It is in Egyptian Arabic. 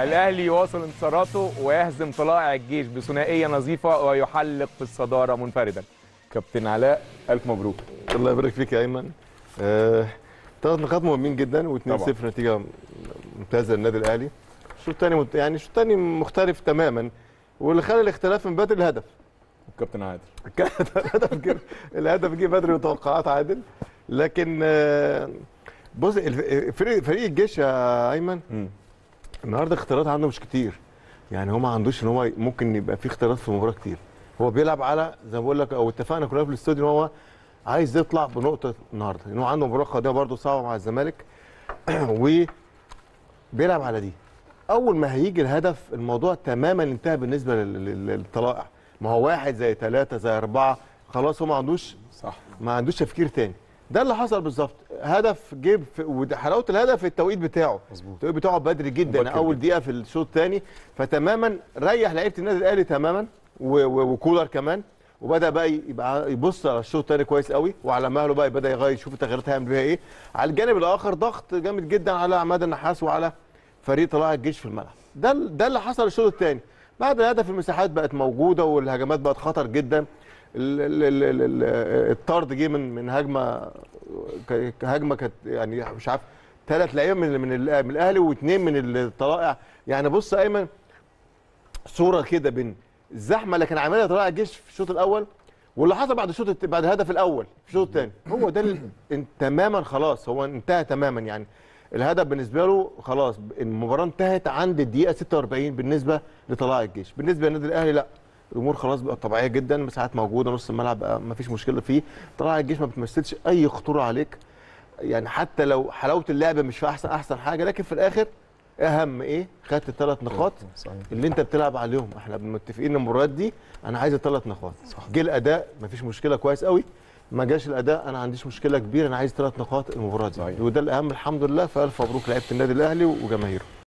الاهلي يواصل انتصاراته ويهزم طلائع الجيش بثنائيه نظيفه ويحلق في الصداره منفردا كابتن علاء الف مبروك الله يبارك فيك يا ايمن آه، ثلاث نقاط مهمين جدا و2-0 طبعا. نتيجه ممتازه للنادي الاهلي الشوط الثاني مت- يعني الشوط الثاني مختلف تماما واللي خلى الاختلاف من بدري الهدف كابتن عادل كان الهدف جه الهدف جه بدري وتوقعات عادل لكن آه، بص الف- فريق فريق الجيش يا ايمن مم. النهارده اختيارات عنده مش كتير يعني هو ما عندوش ان هو ممكن يبقى في اختيارات في المباراه كتير هو بيلعب على زي ما بقول لك او اتفقنا كلنا في الاستوديو ان هو عايز يطلع بنقطه النهارده ان هو عنده مباراه قادمه برده صعبه مع الزمالك وبيلعب على دي اول ما هيجي الهدف الموضوع تماما انتهى بالنسبه لل- لل- للطلائع ما هو واحد زي ثلاثه زي اربعه خلاص هو ما عندوش صح ما عندوش تفكير تاني ده اللي حصل بالظبط هدف جيب في وده حلاوه الهدف التوقيت بتاعه مظبوط. التوقيت بتاعه بدري جدا مبكر اول جداً. دقيقه في الشوط الثاني فتماما ريح لعيبه النادي الاهلي تماما و- و- وكولر كمان وبدا بقى يبقى يبص على الشوط الثاني كويس قوي وعلى مهله بقى بدا يغير يشوف التغييرات هيعمل بيها ايه على الجانب الاخر ضغط جامد جدا على عماد النحاس وعلى فريق طلائع الجيش في الملعب ده ال- ده اللي حصل الشوط الثاني بعد الهدف المساحات بقت موجوده والهجمات بقت خطر جدا ال- ال- ال- ال- ال- الطرد جه من من هجمه ك- هجمه كانت يعني مش عارف ثلاث لعيبه من من ال- من الاهلي واثنين من الطلائع يعني بص يا ايمن صوره كده بين الزحمه اللي كان عاملها طلائع الجيش في الشوط الاول واللي حصل بعد الشوط الت- بعد الهدف الاول في الشوط الثاني هو ده ال- ان- تماما خلاص هو انتهى تماما يعني الهدف بالنسبه له خلاص المباراه انتهت عند الدقيقه 46 بالنسبه لطلائع الجيش بالنسبه للنادي الاهلي لا الامور خلاص بقت طبيعيه جدا مساحات موجوده نص الملعب بقى ما فيش مشكله فيه طلائع الجيش ما بتمثلش اي خطوره عليك يعني حتى لو حلاوه اللعبه مش في احسن احسن حاجه لكن في الاخر اهم ايه خدت الثلاث نقاط صحيح اللي انت بتلعب عليهم احنا متفقين ان المباريات دي انا عايز الثلاث نقاط جه الاداء مفيش مشكله كويس قوي ما جاش الاداء انا ما عنديش مشكله كبيره انا عايز ثلاث نقاط المباراه دي صحيح. وده الاهم الحمد لله فالف مبروك لعيبه النادي الاهلي وجماهيره